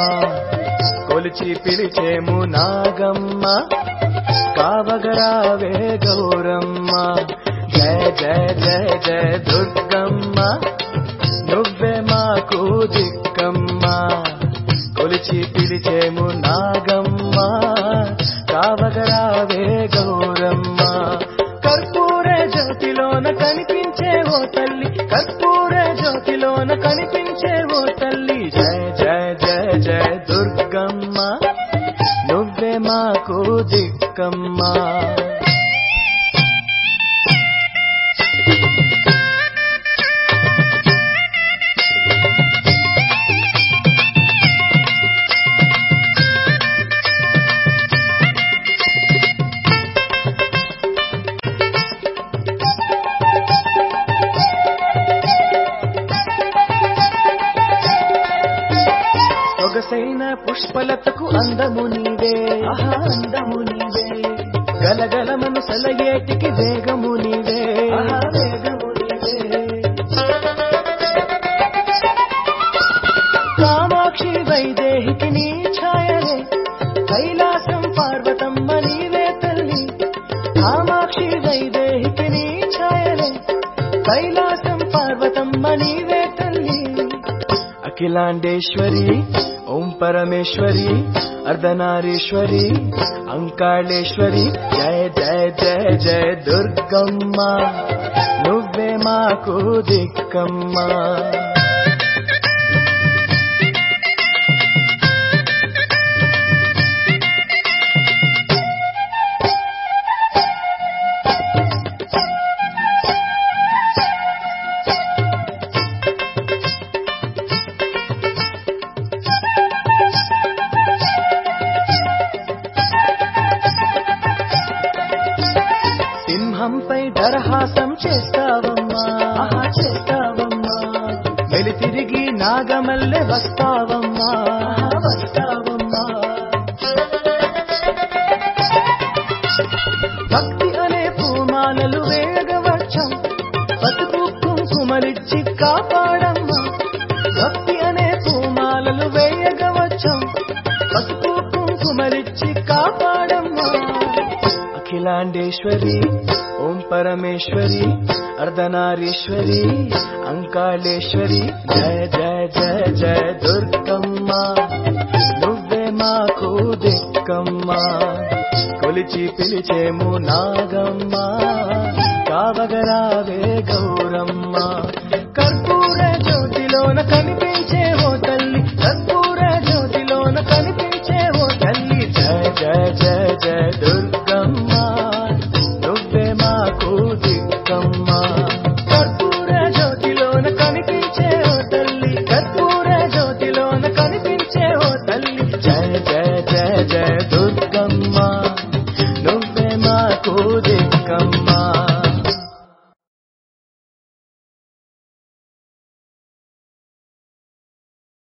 కొలిచి పిలిచేము నాగమ్మ కావగరావే గౌరమ్మ జయ జయ జయ జయ దుర్గమ్మ నువ్వే మాకు దిక్కమ్మ కొలిచి పిలిచేము నాగమ్మ కావగరావే గౌరమ్మ కర్పూర జ్యోతిలోన కనిపించే ఓ తల్లి కర్పూర జ్యోతిలోన కనిపించే ఓ తల్లి జయ జయ జయ జయ దుర్గమ్మ నువ్వే మాకు దిక్కమ్మా సొగసైన పుష్పలతకు అందము నీవే ఆహా అందము నీవే గలగలమను సలయేటికి వేగము నీవే ఆహా వేగము నీవే కామాక్షి వైదేహికి నీ ఛాయలే కైలాసం పార్వతమ్మ నీవే తల్లి కామాక్షి వైదేహికి నీ ఛాయలే కైలాసం పార్వతమ్మ నీవే తల్లి అఖిలాండేశ్వరి ఓం పరమేశ్వరి అర్ధనారీశ్వరి అంకాళేశ్వరి జయ జయ జయ జయ దుర్గమ్మ నువ్వే మాకు దిక్కమ్మ సింహంపై దరహాసం చేస్తావమ్మా ఆహా చేస్తావమ్మా వెలి తిరిగి నాగమల్లె వస్తావమ్మా ఆహా వస్తావమ్మా భక్తి అనే పూమాలలు వేగవచ్చం బతుకు కుంకుమలిచ్చి కాపాడమ్మా భక్తి అనే పూమాలలు వేయగవచ్చం బతుకు కుంకుమలిచ్చి కాపాడమ్మా అఖిలాండేశ్వరి ఓం పరమేశ్వరి అర్ధనారీశ్వరి అంకాళేశ్వరి జయ జయ జయ జయ దుర్గమ్మ నువ్వే మాకు దిక్కమ్మ కొలిచి పిలిచేము నాగమ్మ కావగరావే గౌరమ్మ కర్పూర జ్యోతిలోన కనిపించే ఓ తల్లి కర్పూర జ్యోతిలోన కనిపించే ఓ తల్లి జయ జయ